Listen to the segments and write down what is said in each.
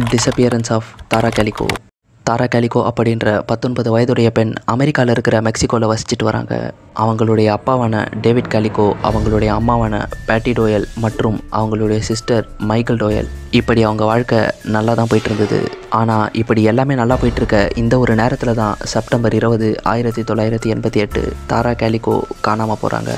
disappearance of Tara Calico Tara Calico அப்படின்ற பத்தொன்பது வயதுடைய பெண் அமெரிக்காவில் இருக்கிற மெக்சிகோவில் வசிச்சுட்டு வராங்க அவங்களுடைய அப்பாவான டேவிட் கேலிகோ அவங்களுடைய அம்மாவான பேட்டி டோயல் மற்றும் அவங்களுடைய சிஸ்டர் மைக்கேல் டோயல் இப்படி அவங்க வாழ்க்கை நல்லா தான் போயிட்டு இருந்தது ஆனால் இப்படி எல்லாமே நல்லா போயிட்டு இருக்க இந்த ஒரு நேரத்தில் தான் செப்டம்பர் இருபது ஆயிரத்தி தொள்ளாயிரத்தி எண்பத்தி எட்டு தாரா கேலிகோ காணாமல் போகிறாங்க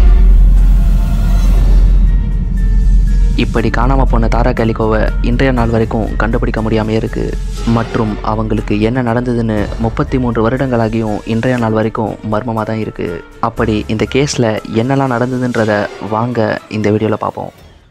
இப்படி காணாமல் போன தாரா கேலிகோவை இன்றைய நாள் வரைக்கும் கண்டுபிடிக்க முடியாமே இருக்குது மற்றும் அவங்களுக்கு என்ன நடந்ததுன்னு முப்பத்தி மூன்று வருடங்களாகியும் இன்றைய நாள் வரைக்கும் மர்மமாக தான் இருக்குது அப்படி இந்த கேஸில் என்னெல்லாம் நடந்ததுன்றத வாங்க இந்த வீடியோவில் பார்ப்போம்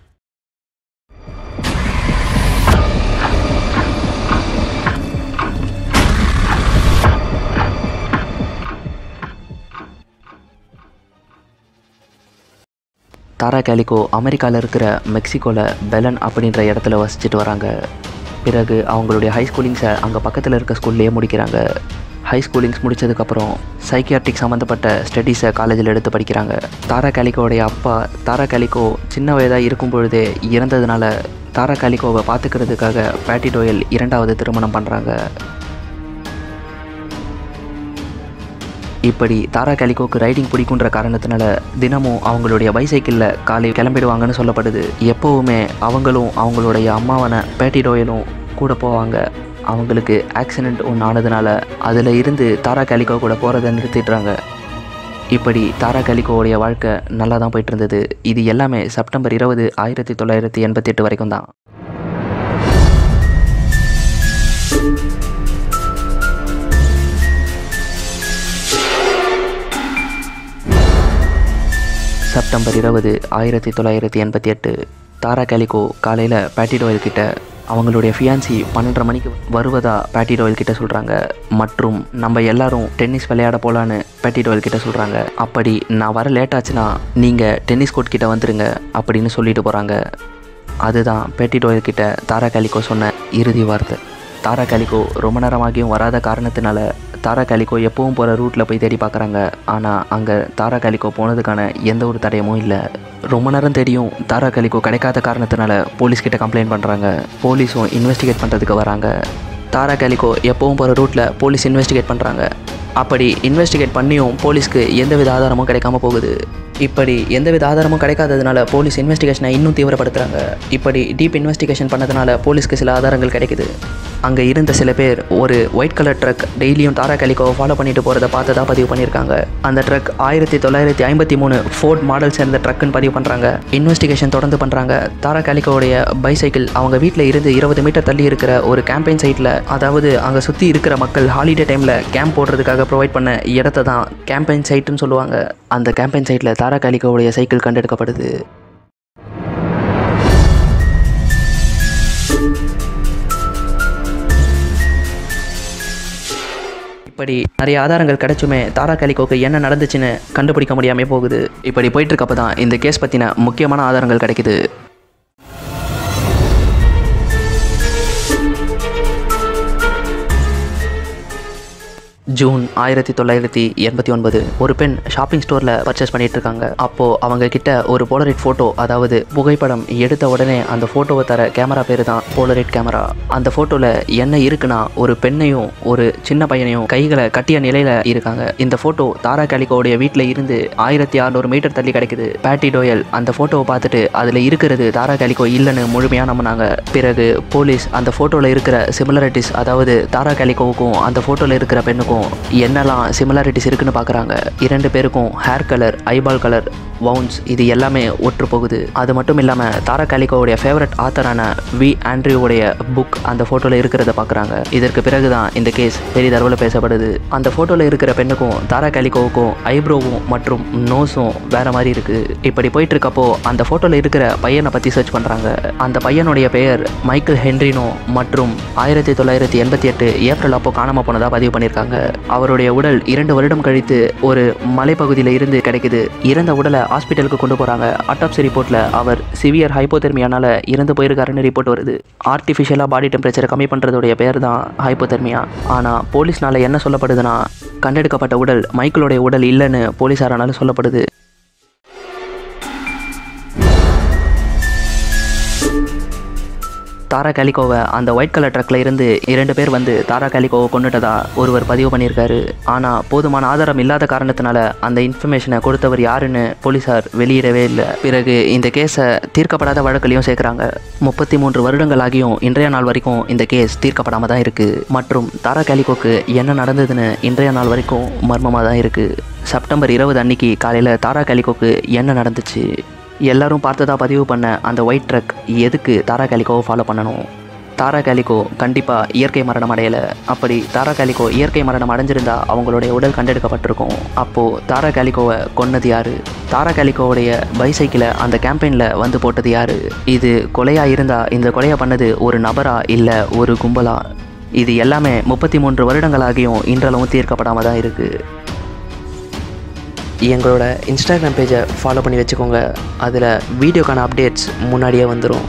தாரா கேலிகோ அமெரிக்காவில் இருக்கிற மெக்சிகோவில் பெலன் அப்படின்ற இடத்துல வசிச்சுட்டு வராங்க பிறகு அவங்களுடைய ஹை ஸ்கூலிங்ஸை அங்கே பக்கத்தில் இருக்க ஸ்கூல்லையே முடிக்கிறாங்க ஹை ஸ்கூலிங்ஸ் முடித்ததுக்கப்புறம் சைக்கியாட்ரிக் சம்மந்தப்பட்ட ஸ்டடீஸை காலேஜில் எடுத்து படிக்கிறாங்க தாரா கேலிகோடைய அப்பா தாரா கேலிகோ சின்ன வயதாக இருக்கும் பொழுதே இறந்ததுனால தாரா கேலிகோவை பார்த்துக்கிறதுக்காக பேட்டி டோயல் இரண்டாவது திருமணம் பண்ணுறாங்க இப்படி தாரா கேலிகோக்கு ரைடிங் பிடிக்குன்ற காரணத்தினால தினமும் அவங்களுடைய பைசைக்கிளில் காலை கிளம்பிடுவாங்கன்னு சொல்லப்படுது எப்போவுமே அவங்களும் அவங்களுடைய அம்மாவான பேட்டி டோயலும் கூட போவாங்க அவங்களுக்கு ஆக்சிடெண்ட் ஒன்று ஆனதுனால அதில் இருந்து தாரா கேலிகோ கூட போகிறத நிறுத்திடுறாங்க இப்படி தாரா கேலிகோவுடைய வாழ்க்கை நல்லா தான் போயிட்டு இருந்தது இது எல்லாமே செப்டம்பர் இருபது ஆயிரத்தி தொள்ளாயிரத்தி எண்பத்தி எட்டு வரைக்கும் தான் செப்டம்பர் இருபது ஆயிரத்தி தொள்ளாயிரத்தி எண்பத்தி எட்டு தாரா கேலிகோ காலையில் பேட்டி டோயல் கிட்ட அவங்களுடைய ஃபியான்சி பன்னெண்டரை மணிக்கு வருவதா பேட்டி டோயல் கிட்ட சொல்கிறாங்க மற்றும் நம்ம எல்லாரும் டென்னிஸ் விளையாட போகலான்னு பேட்டி டோயல் கிட்ட சொல்கிறாங்க அப்படி நான் வர லேட் ஆச்சுன்னா நீங்கள் டென்னிஸ் கோர்ட் கிட்ட வந்துருங்க அப்படின்னு சொல்லிட்டு போகிறாங்க அதுதான் பேட்டி டோயல் கிட்ட தாரா கேலிகோ சொன்ன இறுதி வார்த்தை தாரா கேலிகோ ரொம்ப நேரமாகியும் வராத காரணத்தினால தாரா கேலிகோ எப்பவும் போகிற ரூட்டில் போய் தேடி பார்க்குறாங்க ஆனால் அங்கே தாரா கேலிகோ போனதுக்கான எந்த ஒரு தடயமும் இல்லை ரொம்ப நேரம் தெரியும் தாரா கேலிகோ கிடைக்காத காரணத்தினால போலீஸ்கிட்ட கம்ப்ளைண்ட் பண்ணுறாங்க போலீஸும் இன்வெஸ்டிகேட் பண்ணுறதுக்கு வராங்க தாரா கேலிகோ எப்பவும் போகிற ரூட்டில் போலீஸ் இன்வெஸ்டிகேட் பண்ணுறாங்க அப்படி இன்வெஸ்டிகேட் பண்ணியும் போலீஸ்க்கு எந்தவித ஆதாரமும் கிடைக்காம போகுது இப்படி எந்தவித ஆதாரமும் கிடைக்காததுனால போலீஸ் இன்வெஸ்டிகேஷனை இன்னும் தீவிரப்படுத்துகிறாங்க இப்படி டீப் இன்வெஸ்டிகேஷன் பண்ணதுனால போலீஸ்க்கு சில ஆதாரங்கள் கிடைக்குது அங்கே இருந்த சில பேர் ஒரு ஒயிட் கலர் ட்ரக் டெய்லியும் தாரா கேலிகோவை ஃபாலோ பண்ணிட்டு போகிறத பார்த்ததா பதிவு பண்ணியிருக்காங்க அந்த ட்ரக் ஆயிரத்தி தொள்ளாயிரத்தி ஐம்பத்தி மூணு ஃபோர்ட் மாடல் சேர்ந்த ட்ரக்குன்னு பதிவு பண்ணுறாங்க இன்வெஸ்டிகேஷன் தொடர்ந்து பண்ணுறாங்க தாரா கேலிகோவுடைய பைசைக்கிள் அவங்க வீட்டில் இருந்து இருபது மீட்டர் தள்ளி இருக்கிற ஒரு கேம்பெயின் சைட்டில் அதாவது அங்கே சுற்றி இருக்கிற மக்கள் ஹாலிடே டைமில் கேம்ப் போடுறதுக்காக ப்ரொவைட் பண்ண இடத்த தான் கேம்பெயின் சைட்டுன்னு சொல்லுவாங்க அந்த கேம்பெயின் சைட்டில் தாரா கேலிகோவுடைய சைக்கிள் கண்டெடுக்கப்படுது இப்படி நிறைய ஆதாரங்கள் கிடைச்சுமே தாரா கேலிகோக்கு என்ன நடந்துச்சுன்னு கண்டுபிடிக்க முடியாமல் போகுது இப்படி போயிட்டு இருக்கப்ப தான் இந்த கேஸ் பற்றின முக்கியமான ஆதாரங்கள் கிடைக்குது ஜூன் ஆயிரத்தி தொள்ளாயிரத்தி எண்பத்தி ஒன்பது ஒரு பெண் ஷாப்பிங் ஸ்டோரில் பர்ச்சேஸ் பண்ணிட்டு இருக்காங்க அப்போது அவங்க கிட்ட ஒரு போலரைட் ஃபோட்டோ அதாவது புகைப்படம் எடுத்த உடனே அந்த ஃபோட்டோவை தர கேமரா பேர் தான் போலரைட் கேமரா அந்த ஃபோட்டோவில் என்ன இருக்குன்னா ஒரு பெண்ணையும் ஒரு சின்ன பையனையும் கைகளை கட்டிய நிலையில் இருக்காங்க இந்த ஃபோட்டோ தாரா கேலிகோவுடைய வீட்டில் இருந்து ஆயிரத்தி அறநூறு மீட்டர் தள்ளி கிடைக்குது பேட்டி டோயல் அந்த ஃபோட்டோவை பார்த்துட்டு அதில் இருக்கிறது தாரா கேலிகோ இல்லைன்னு முழுமையாக நம்பினாங்க பிறகு போலீஸ் அந்த ஃபோட்டோவில் இருக்கிற சிமிலரிட்டிஸ் அதாவது தாரா கேலிகோவுக்கும் அந்த ஃபோட்டோவில் இருக்கிற பெண்ணுக்கும் என்னெல்லாம் சிமிலாரிட்டிஸ் இருக்குன்னு பார்க்குறாங்க இரண்டு பேருக்கும் ஹேர் கலர் ஐபால் கலர் வவுன்ஸ் இது எல்லாமே ஒற்று போகுது அது மட்டும் இல்லாமல் தாரா கேலிகோவுடைய ஃபேவரட் ஆத்தரான வி ஆண்ட்ரியோவுடைய புக் அந்த ஃபோட்டோவில் இருக்கிறத பார்க்குறாங்க இதற்கு பிறகு தான் இந்த கேஸ் பெரிதளவில் பேசப்படுது அந்த ஃபோட்டோவில் இருக்கிற பெண்ணுக்கும் தாரா கேலிகோவுக்கும் ஐப்ரோவும் மற்றும் நோஸும் வேற மாதிரி இருக்கு இப்படி போயிட்டு இருக்கப்போ அந்த ஃபோட்டோவில் இருக்கிற பையனை பற்றி சர்ச் பண்ணுறாங்க அந்த பையனுடைய பெயர் மைக்கேல் ஹென்ரினோ மற்றும் ஆயிரத்தி தொள்ளாயிரத்தி எண்பத்தி எட்டு ஏப்ரல் அப்போ காணாமல் போனதாக பதிவு பண்ணியிருக்காங்க அவருடைய உடல் இரண்டு வருடம் கழித்து ஒரு மலைப்பகுதியில் இருந்து கிடைக்குது இறந்த உடலை ஹாஸ்பிட்டலுக்கு கொண்டு போகிறாங்க அட்டாப்சி ரிப்போர்ட்டில் அவர் சிவியர் ஹைப்போதெர்மியானால இறந்து போயிருக்காருன்னு ரிப்போர்ட் வருது ஆர்டிஃபிஷியலாக பாடி டெம்பரேச்சரை கம்மி பண்ணுறதுடைய பேர் தான் ஹைப்போதெர்மியா ஆனால் போலீஸ்னால என்ன சொல்லப்படுதுன்னா கண்டெடுக்கப்பட்ட உடல் மைக்கிளுடைய உடல் இல்லைன்னு போலீஸாரானாலும் சொல்லப்படுது தாரா கேலிகோவை அந்த ஒயிட் கலர் ட்ரக்ல இருந்து இரண்டு பேர் வந்து தாரா கேலிகோவை கொண்டுட்டதா ஒருவர் பதிவு பண்ணியிருக்காரு ஆனால் போதுமான ஆதாரம் இல்லாத காரணத்தினால அந்த இன்ஃபர்மேஷனை கொடுத்தவர் யாருன்னு போலீசார் வெளியிடவே இல்லை பிறகு இந்த கேஸை தீர்க்கப்படாத வழக்குலையும் சேர்க்குறாங்க முப்பத்தி மூன்று வருடங்கள் ஆகியும் இன்றைய நாள் வரைக்கும் இந்த கேஸ் தீர்க்கப்படாமல் தான் இருக்குது மற்றும் தாரா கேலிகோக்கு என்ன நடந்ததுன்னு இன்றைய நாள் வரைக்கும் மர்மமாக தான் இருக்குது செப்டம்பர் இருபது அன்னைக்கு காலையில் தாரா கேலிகோக்கு என்ன நடந்துச்சு எல்லாரும் பார்த்ததா பதிவு பண்ண அந்த ஒயிட் ட்ரக் எதுக்கு தாரா கேலிகோவை ஃபாலோ பண்ணணும் தாரா கேலிகோ கண்டிப்பாக இயற்கை மரணம் அடையலை அப்படி தாரா கேலிகோ இயற்கை மரணம் அடைஞ்சிருந்தா அவங்களுடைய உடல் கண்டெடுக்கப்பட்டிருக்கும் அப்போது தாரா கேலிகோவை கொன்னது யாரு தாரா கேலிகோவுடைய பைசைக்கிளை அந்த கேம்பெயினில் வந்து போட்டது யாரு இது கொலையாக இருந்தால் இந்த கொலையை பண்ணது ஒரு நபரா இல்லை ஒரு கும்பலா இது எல்லாமே முப்பத்தி மூன்று வருடங்களாகியும் இன்றளவும் தீர்க்கப்படாமல் தான் இருக்குது எங்களோட இன்ஸ்டாகிராம் பேஜை ஃபாலோ பண்ணி வச்சுக்கோங்க அதில் வீடியோக்கான அப்டேட்ஸ் முன்னாடியே வந்துடும்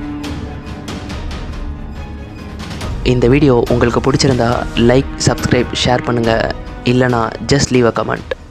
இந்த வீடியோ உங்களுக்கு பிடிச்சிருந்தா லைக் சப்ஸ்கிரைப் ஷேர் பண்ணுங்கள் இல்லைனா ஜஸ்ட் லீவ் அ கமெண்ட்